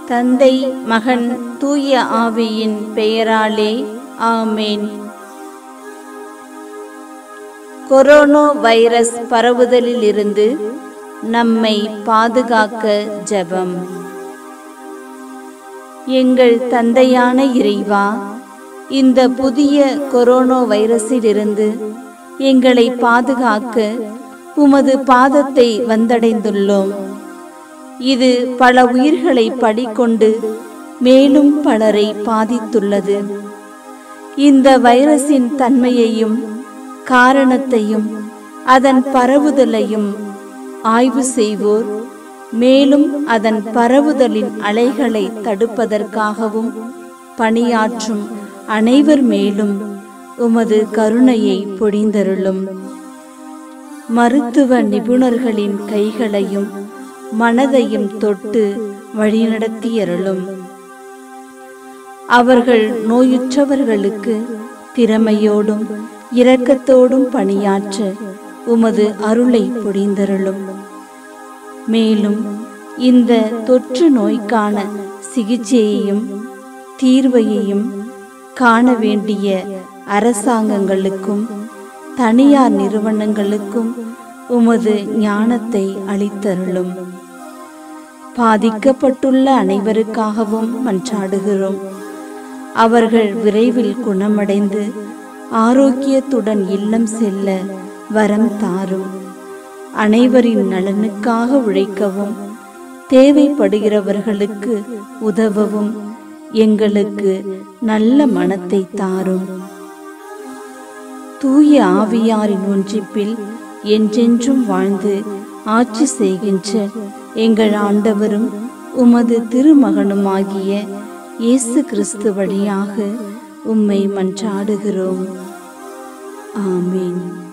தந்தை மகன் தூய ஆவியின் பெயராலே ஆமேன் கொரோனா வைரஸ் பரவுதலிலிருந்து நம்மை பாதுகாக்க ஜெபம் எங்கள் தந்தையான இறைவா இந்த புதிய கொரோனா வைரஸிலிருந்து எங்களை பாதுகாக்க உமது பாதத்தை வந்தடைந்துள்ளோம் இது பல உயிர்களை படிக்கொண்டு மேலும் பலரை பாதித்துள்ளது இந்த வைரஸின் தன்மையையும் காரணத்தையும் அதன் பரவுதலையும் ஆய்வு செய்வோர் மேலும் அதன் பரவுதலின் அலைகளை தடுப்பதற்காகவும் பணியாற்றும் அனைவர் மேலும் உமது கருணையை பொழிந்தருளும் மருத்துவ நிபுணர்களின் கைகளையும் மனதையும் தொட்டு வழிநடத்தியருளும் அவர்கள் நோயுற்றவர்களுக்கு திறமையோடும் இரக்கத்தோடும் பணியாற்ற உமது அருளை பொழிந்தருளும் மேலும் இந்த தொற்று நோய்க்கான சிகிச்சையையும் தீர்வையையும் காண வேண்டிய அரசாங்கங்களுக்கும் தனியார் நிறுவனங்களுக்கும் உமது ஞானத்தை அளித்தருளும் பாதிக்கப்பட்டுள்ள அனைவருக்காகவும் மன்றாடுகிறோம் அவர்கள் விரைவில் குணமடைந்து ஆரோக்கியத்துடன் இல்லம் செல்ல வரம் தாரும் அனைவரின் நலனுக்காக உழைக்கவும் தேவைப்படுகிறவர்களுக்கு உதவவும் எங்களுக்கு நல்ல மனத்தை தாரும் தூய ஆவியாரின் ஒன்றிப்பில் என்றென்றும் வாழ்ந்து ஆட்சி செய்கின்ற எங்கள் ஆண்டவரும் உமது திருமகனுமாகிய இயேசு கிறிஸ்து வழியாக உம்மை மன்றாடுகிறோம் ஆமீன்